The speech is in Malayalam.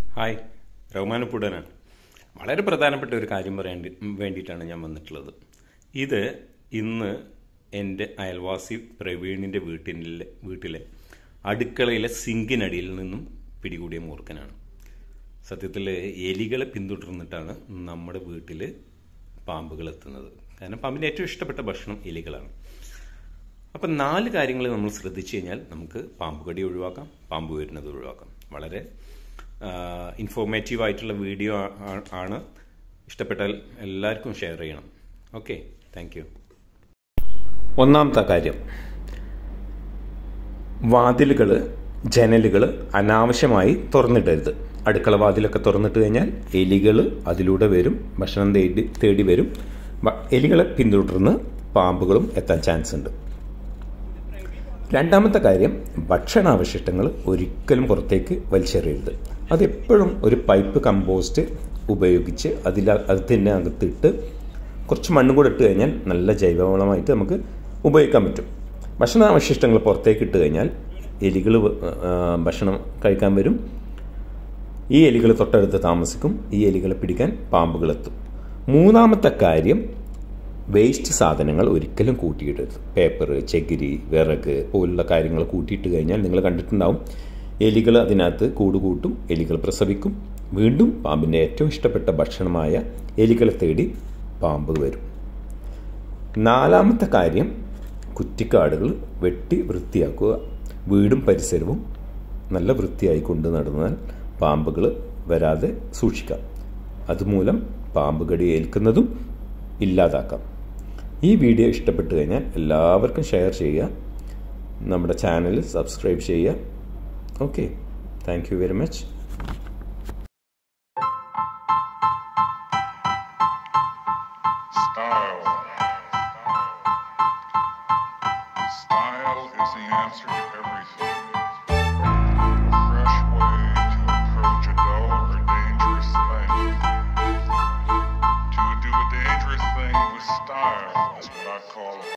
ഹായ് റഹ്മാനപ്പുടനാണ് വളരെ പ്രധാനപ്പെട്ട ഒരു കാര്യം പറയാൻ വേണ്ടിയിട്ടാണ് ഞാൻ വന്നിട്ടുള്ളത് ഇത് ഇന്ന് എൻ്റെ അയൽവാസി പ്രവീണിൻ്റെ വീട്ടിലെ വീട്ടിലെ അടുക്കളയിലെ സിങ്കിനടിയിൽ നിന്നും പിടികൂടിയ മൂർഖനാണ് സത്യത്തിൽ എലികളെ പിന്തുടർന്നിട്ടാണ് നമ്മുടെ വീട്ടിൽ പാമ്പുകൾ എത്തുന്നത് കാരണം പാമ്പിൻ്റെ ഏറ്റവും ഇഷ്ടപ്പെട്ട ഭക്ഷണം എലികളാണ് അപ്പം നാല് കാര്യങ്ങൾ നമ്മൾ ശ്രദ്ധിച്ചു കഴിഞ്ഞാൽ നമുക്ക് പാമ്പ് കടി ഒഴിവാക്കാം പാമ്പ് വരുന്നത് ഒഴിവാക്കാം വളരെ ഇൻഫോർമേറ്റീവ് ആയിട്ടുള്ള വീഡിയോ ആണ് ഇഷ്ടപ്പെട്ടാൽ എല്ലാവർക്കും ഷെയർ ചെയ്യണം ഓക്കെ താങ്ക് യു ഒന്നാമത്തെ കാര്യം വാതിലുകൾ ജനലുകൾ അനാവശ്യമായി തുറന്നിടരുത് അടുക്കള വാതിലൊക്കെ തുറന്നിട്ട് കഴിഞ്ഞാൽ എലികൾ അതിലൂടെ വരും ഭക്ഷണം തേടി തേടി വരും എലികളെ പിന്തുടർന്ന് പാമ്പുകളും എത്താൻ ചാൻസ് ഉണ്ട് രണ്ടാമത്തെ കാര്യം ഭക്ഷണാവശിഷ്ടങ്ങൾ ഒരിക്കലും പുറത്തേക്ക് വലിച്ചെറിയരുത് അതെപ്പോഴും ഒരു പൈപ്പ് കമ്പോസ്റ്റ് ഉപയോഗിച്ച് അതിൽ അതിൻ്റെ അകത്തിട്ട് കുറച്ച് മണ്ണും കൂടെ ഇട്ട് കഴിഞ്ഞാൽ നല്ല ജൈവവളമായിട്ട് നമുക്ക് ഉപയോഗിക്കാൻ പറ്റും ഭക്ഷണാവശിഷ്ടങ്ങൾ പുറത്തേക്ക് ഇട്ട് കഴിഞ്ഞാൽ എലികൾ ഭക്ഷണം കഴിക്കാൻ വരും ഈ എലികൾ തൊട്ടടുത്ത് താമസിക്കും ഈ എലികളെ പിടിക്കാൻ പാമ്പുകളെത്തും മൂന്നാമത്തെ കാര്യം വേസ്റ്റ് സാധനങ്ങൾ ഒരിക്കലും കൂട്ടിയിടരുത് പേപ്പർ ചകിരി വിറക് പോലുള്ള കാര്യങ്ങൾ കൂട്ടിയിട്ട് കഴിഞ്ഞാൽ നിങ്ങൾ കണ്ടിട്ടുണ്ടാവും എലികൾ അതിനകത്ത് കൂടുകൂട്ടും എലികൾ പ്രസവിക്കും വീണ്ടും പാമ്പിൻ്റെ ഏറ്റവും ഇഷ്ടപ്പെട്ട ഭക്ഷണമായ എലികളെ തേടി പാമ്പ് വരും നാലാമത്തെ കാര്യം കുറ്റിക്കാടുകൾ വെട്ടി വൃത്തിയാക്കുക വീടും പരിസരവും നല്ല വൃത്തിയായി കൊണ്ട് നടന്നാൽ പാമ്പുകൾ വരാതെ സൂക്ഷിക്കാം അതുമൂലം പാമ്പ് കടി ഏൽക്കുന്നതും ഇല്ലാതാക്കാം ഈ വീഡിയോ ഇഷ്ടപ്പെട്ടു കഴിഞ്ഞാൽ എല്ലാവർക്കും ഷെയർ ചെയ്യുക നമ്മുടെ ചാനൽ സബ്സ്ക്രൈബ് ചെയ്യുക okay thank you very much Style. Style is the answer to everything. A fresh way to approach a dull or dangerous thing. To do a dangerous thing with style is what I call